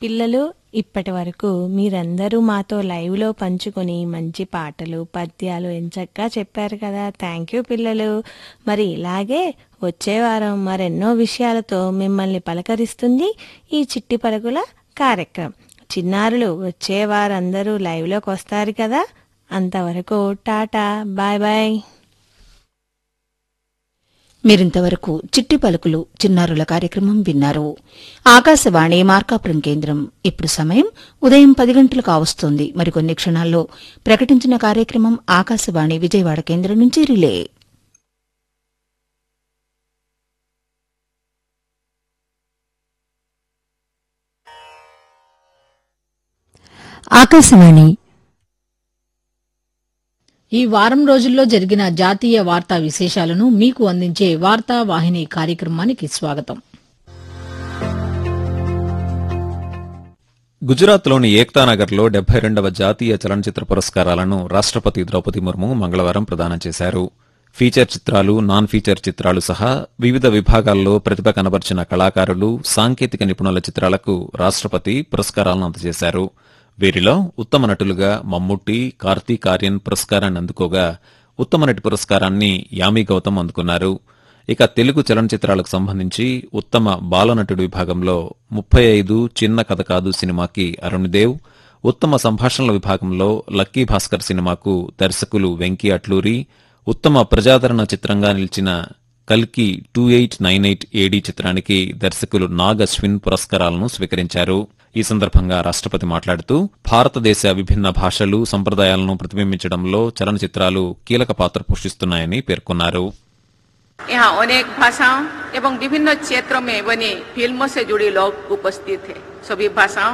పిల్లలు ఇప్పటి వరకు మీరందరూ మాతో లైవ్లో పంచుకొని మంచి పాటలు పద్యాలు ఎంచక్కా చెప్పారు కదా థ్యాంక్ యూ పిల్లలు మరి ఇలాగే వచ్చే వారం మరెన్నో విషయాలతో మిమ్మల్ని పలకరిస్తుంది ఈ చిట్టి పరుగుల కార్యక్రమం చిన్నారులు వచ్చే వారందరూ లైవ్లోకి వస్తారు కదా అంతవరకు టాటా బాయ్ బాయ్ మీరింతవరకు చిట్టి పలుకులు చిన్నారుల కార్యక్రమం విన్నారు ఆకాశవాణి మార్కాపురం కేంద్రం ఇప్పుడు సమయం ఉదయం పది గంటలకు కావస్తోంది మరికొన్ని క్షణాల్లో ప్రకటించిన కార్యక్రమం ఆకాశవాణి విజయవాడ కేంద్రం నుంచి రిలే ఆకాశవాణి ఈ వారం రోజుల్లో జరిగిన జాతీయ వార్తా విశేషాలను మీకు అందించే వార్తా వాహిని కార్యక్రమానికి స్వాగతం గుజరాత్లోని ఏక్తానగర్లో డెబ్బై రెండవ జాతీయ చలనచిత్ర పురస్కారాలను రాష్ట్రపతి ద్రౌపది ముర్ము మంగళవారం ప్రదానం చేశారు ఫీచర్ చిత్రాలు నాన్ ఫీచర్ చిత్రాలు సహా వివిధ విభాగాల్లో ప్రతిభ కనబర్చిన కళాకారులు సాంకేతిక నిపుణుల చిత్రాలకు రాష్ట్రపతి పురస్కారాలను అందజేశారు వీరిలో ఉత్తమ నటులుగా మమ్ముట్టి కార్తీక్ ఆర్యన్ పురస్కారాన్ని అందుకోగా ఉత్తమ నటి పురస్కారాన్ని యామి గౌతమ్ అందుకున్నారు ఇక తెలుగు చలనచిత్రాలకు సంబంధించి ఉత్తమ బాలనటుడు విభాగంలో ముప్పై ఐదు చిన్న కథ కాదు సినిమాకి అరుణ్దేవ్ ఉత్తమ సంభాషణల విభాగంలో లక్కీ భాస్కర్ సినిమాకు దర్శకులు వెంకీ అట్లూరి ఉత్తమ ప్రజాదరణ చిత్రంగా నిలిచిన కల్కి two eight nine eight AD చిత్రానికి దర్శకులు నాగ్ అశ్విన్ పురస్కారాలను స్వీకరించారు ఈ సందర్భంగా రాష్ట్రపతి మాట్లాడుతూ భారతదేశ విభిన్న భాషలు సంప్రదాయాలను ప్రతిబింబించడంలో చలనచిత్రాలు కీలక పాత్ర పోషిస్తున్నాయని పేర్కొన్నారు यहाँ अनेक भाषाओं एवं विभिन्न क्षेत्रों में बनी फिल्मों से जुड़े लोग उपस्थित थे सभी भाषाओं